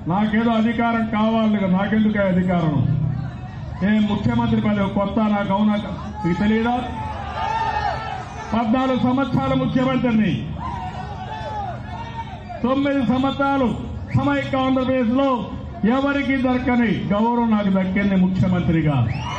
నాకేదో అధికారం కావాలి కదా నాకెందుకు ఆ అధికారం ఏ ముఖ్యమంత్రి పదవి కొత్త నాకు అవునా మీకు తెలియదా పద్నాలుగు సంవత్సరాల ముఖ్యమంత్రిని తొమ్మిది సంవత్సరాలు సమైక్య ఆంధ్రప్రదేశ్ లో ఎవరికి దక్కని గౌరవం నాకు దక్కింది ముఖ్యమంత్రిగా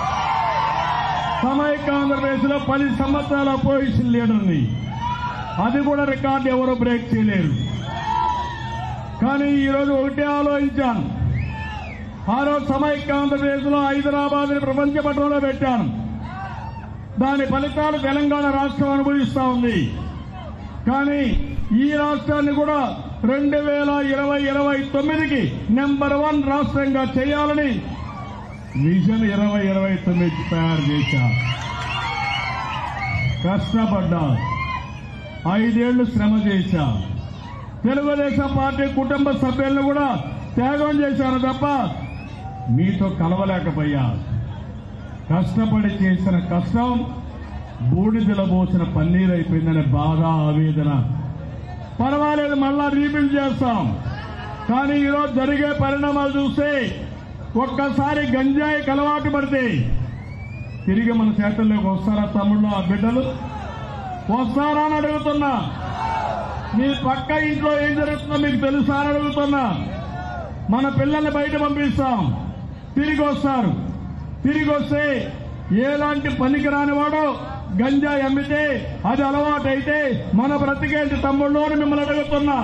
సమైక్య ఆంధ్రప్రదేశ్ లో పది సంవత్సరాల అపోజిషన్ లీడర్ని అది కూడా రికార్డు ఎవరు బ్రేక్ చేయలేరు కానీ ఈరోజు ఒకటే ఆలోచించాను ఆ రోజు సమైక్య ఆంధ్రప్రదేశ్ లో హైదరాబాద్ ని ప్రపంచ పటంలో పెట్టాను దాని ఫలితాలు తెలంగాణ రాష్ట్రం అనుభవిస్తా ఉంది కానీ ఈ రాష్ట్రాన్ని కూడా రెండు వేల ఇరవై ఇరవై తొమ్మిదికి నెంబర్ వన్ రాష్ట్రంగా చేయాలని విజన్ ఇరవై ఇరవై తొమ్మిది తయారు చేశా కష్టపడ్డా ఐదేళ్లు శ్రమ చేశా తెలుగుదేశం పార్టీ కుటుంబ సభ్యులను కూడా త్యాగం చేశాను తప్ప మీతో కలవలేకపోయా కష్టపడి చేసిన కష్టం బూడిదల పోసిన పన్నీరు అయిపోయిందనే బాధ ఆవేదన పర్వాలేదు మళ్ళా రీబిల్డ్ చేస్తాం కానీ ఈరోజు జరిగే పరిణామాలు చూస్తే ఒక్కసారి గంజాయి అలవాటు పడితే తిరిగి మన చేతుల్లోకి వస్తారా తమ్ముళ్ళు ఆ బిడ్డలు వస్తారా అని అడుగుతున్నా మీ పక్క ఇంట్లో ఏం జరుగుతుందో మీకు తెలుసా అని అడుగుతున్నా మన పిల్లల్ని బయట పంపిస్తాం తిరిగి వస్తారు తిరిగి వస్తే ఎలాంటి పనికి రానివాడు గంజాయి అమ్మితే అది అలవాటైతే మన బ్రతికేంటి తమ్ముళ్ళు అని మిమ్మల్ని అడుగుతున్నా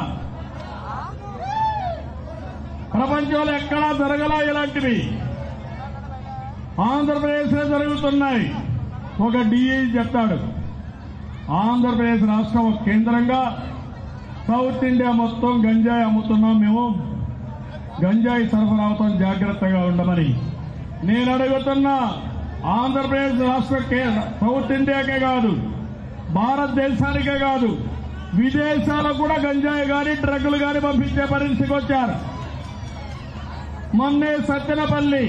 ప్రపంచంలో ఎక్కడా జరగలా ఇలాంటివి ఆంధ్రప్రదేశ్ జరుగుతున్నాయి ఒక డిఈ చెప్తాడు ఆంధ్రప్రదేశ్ రాష్ట్రం ఒక కేంద్రంగా సౌత్ ఇండియా మొత్తం గంజాయి అమ్ముతున్నాం మేము గంజాయి సరఫరా అవుతాం జాగ్రత్తగా ఉండమని నేను అడుగుతున్నా ఆంధ్రప్రదేశ్ రాష్ట్ర కే- సౌత్ ఇండియాకే కాదు భారతదేశానికే కాదు విదేశాలకు కూడా గంజాయి గాని డ్రగ్గులు గాని పంపించే పరిస్థితికి వచ్చారు మొన్నే సత్తెనపల్లి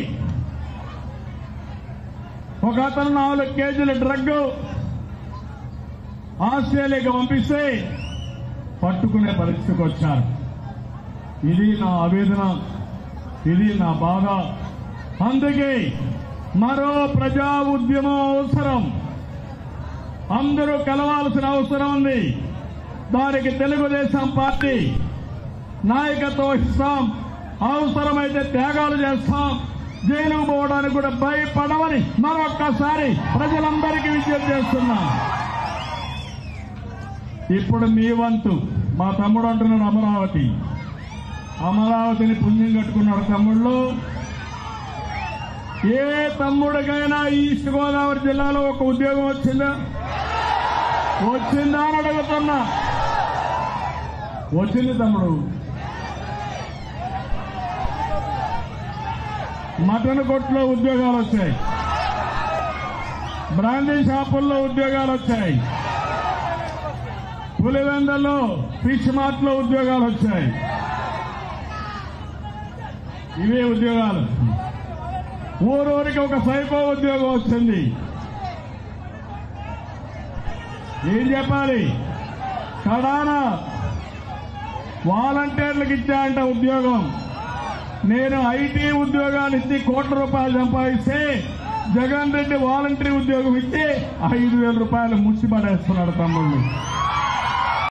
ఒక అతను నాలుగు కేజీల డ్రగ్ ఆస్ట్రేలియాకి పంపిస్తే పట్టుకునే పరిస్థితికి వచ్చారు ఇది నా ఆవేదన ఇది నా బాధ అందుకే మరో ప్రజా ఉద్యమం అవసరం అందరూ కలవాల్సిన అవసరం ఉంది దానికి తెలుగుదేశం పార్టీ నాయకత్వం వహిస్తాం అవసరమైతే త్యాగాలు చేస్తాం జైలుకు పోవడానికి కూడా భయపడమని మరొక్కసారి ప్రజలందరికీ విజ్ఞప్తి చేస్తున్నా ఇప్పుడు మీ వంతు మా తమ్ముడు అంటున్నాడు అమరావతి అమరావతిని పుణ్యం కట్టుకున్నాడు తమ్ముళ్ళు ఏ తమ్ముడికైనా ఈస్ట్ గోదావరి జిల్లాలో ఒక ఉద్యోగం వచ్చిందా వచ్చిందా అని అడుగుతున్నా వచ్చింది తమ్ముడు మటన్ కొట్లో ఉద్యోగాలు వచ్చాయి బ్రాండీ షాపుల్లో ఉద్యోగాలు వచ్చాయి పులివెందల్లో ఫిష్ మార్ట్ లో ఉద్యోగాలు వచ్చాయి ఇవే ఉద్యోగాలు ఊరూరికి ఒక సైకో ఉద్యోగం వచ్చింది ఏం చెప్పాలి కడాన వాలంటీర్లకు ఇచ్చాయంట ఉద్యోగం నేను ఐటీ ఉద్యోగాలు ఇచ్చి కోట్ల రూపాయలు సంపాదిస్తే జగన్ రెడ్డి వాలంటరీ ఉద్యోగం ఇచ్చి ఐదు వేల రూపాయలు ముచ్చి పడేస్తున్నాడు తమ్ముళ్ళు